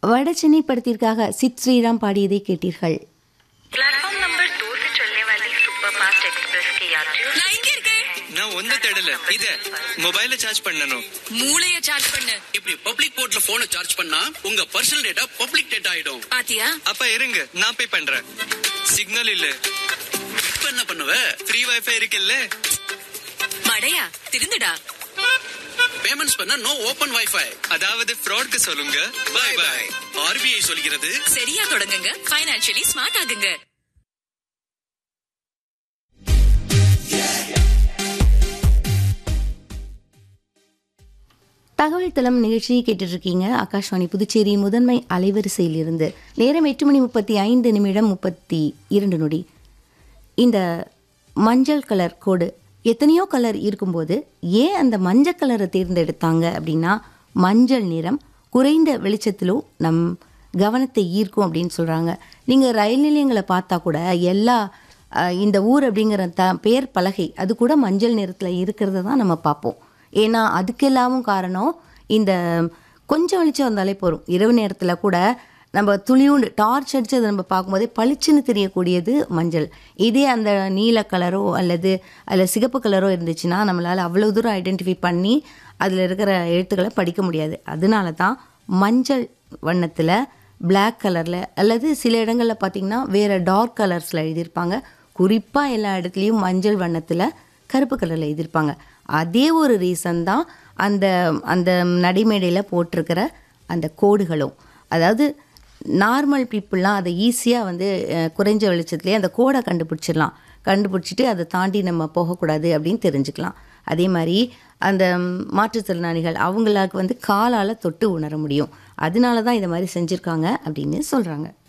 வடசென்னை படத்திற்காக சித் ஸ்ரீராம் பாடியதை கேட்டீர்கள் platform number दो से चलने वाली सुपर फास्ट एक्सप्रेस के यात्रियों நான் இங்க இருக்கேன் நான் ஒன்ன தேடல இத மொபைல சார்ஜ் பண்ணனும் மூளைய சார்ஜ் பண்ணு இப்படி பப்ளிக் போர்ட்ல போனை சார்ஜ் பண்ணா உங்க பர்சனல் டேட்டா பப்ளிக் டேட்டா ஆயிடும் பாத்தியா அப்ப இருங்க நான் போய் பண்றேன் சிக்னல் இல்ல இப்ப என்ன பண்ணுவ ஃப்ரீ வைஃபை இருக்குல்ல மடையா திருந்துடா பேமெண்ட்ஸ் பண்ண நோ ஓபன் வைஃபை அதாவது ஃப்ராட்க்கு சொல்லுங்க bye bye bye bye RBI சொல்கிறது சரியா தொடங்குங்க ஃபைனான்சியலி ஸ்மார்ட் ஆகுங்க தகவல் தளம் நிகழ்ச்சியை கேட்டுட்டு இருக்கீங்க ஆகாஷ்வாணி புதுச்சேரி முதன்மை அலைவரிசையில் இருந்து நேரம் எட்டு மணி முப்பத்தி ஐந்து நிமிடம் முப்பத்தி இரண்டு நொடி இந்த மஞ்சள் கலர் கோடு எத்தனையோ கலர் இருக்கும்போது ஏன் அந்த மஞ்சள் கலரை தேர்ந்தெடுத்தாங்க அப்படின்னா மஞ்சள் நிறம் குறைந்த வெளிச்சத்திலும் நம் கவனத்தை ஈர்க்கும் அப்படின்னு சொல்கிறாங்க நீங்கள் ரயில் நிலையங்களை பார்த்தா கூட எல்லா அஹ், இந்த ஊர் அப்படிங்கிற த பெயர் பலகை அது கூட மஞ்சள் நிறத்தில் இருக்கிறத தான் நம்ம பார்ப்போம் ஏன்னா அதுக்கெல்லாமும் காரணம் இந்த கொஞ்சம் வெளிச்சம் வந்தாலே போதும் இரவு நேரத்தில் கூட நம்ம துளியுண்டு டார்ச் அடித்து அதை நம்ம பார்க்கும்போதே பளிச்சுன்னு தெரியக்கூடியது மஞ்சள் இதே அந்த நீல கலரோ அல்லது அதில் சிகப்பு கலரோ இருந்துச்சுன்னா நம்மளால் அவ்வளோ தூரம் ஐடென்டிஃபை பண்ணி அதில் இருக்கிற எழுத்துக்களை படிக்க முடியாது அதனால தான் மஞ்சள் வண்ணத்தில் Black கலரில் அல்லது சில இடங்களில் பார்த்தீங்கன்னா வேறு டார்க் கலர்ஸில் எழுதியிருப்பாங்க குறிப்பாக எல்லா இடத்துலையும் மஞ்சள் வண்ணத்தில் கருப்பு கலரில் எழுதியிருப்பாங்க அதே ஒரு ரீசன் தான் அந்த அந்த நடைமேடையில் போட்டிருக்கிற அந்த கோடுகளும் அதாவது நார்மல் பீப்புளெலாம் அதை ஈஸியாக வந்து அஹ், குறைஞ்ச வெளிச்சத்துலேயே அந்த கோடை கண்டுபிடிச்சிடலாம் கண்டுபிடிச்சிட்டு அதை தாண்டி நம்ம போகக்கூடாது அப்படின்னு தெரிஞ்சுக்கலாம் அதே மாதிரி அந்த ம், மாற்றுத்திறனாளிகள் அவங்களுக்கு வந்து காலால் தொட்டு உணர முடியும் அதனால தான் இதை மாதிரி செஞ்சுருக்காங்க அப்படின்னு சொல்கிறாங்க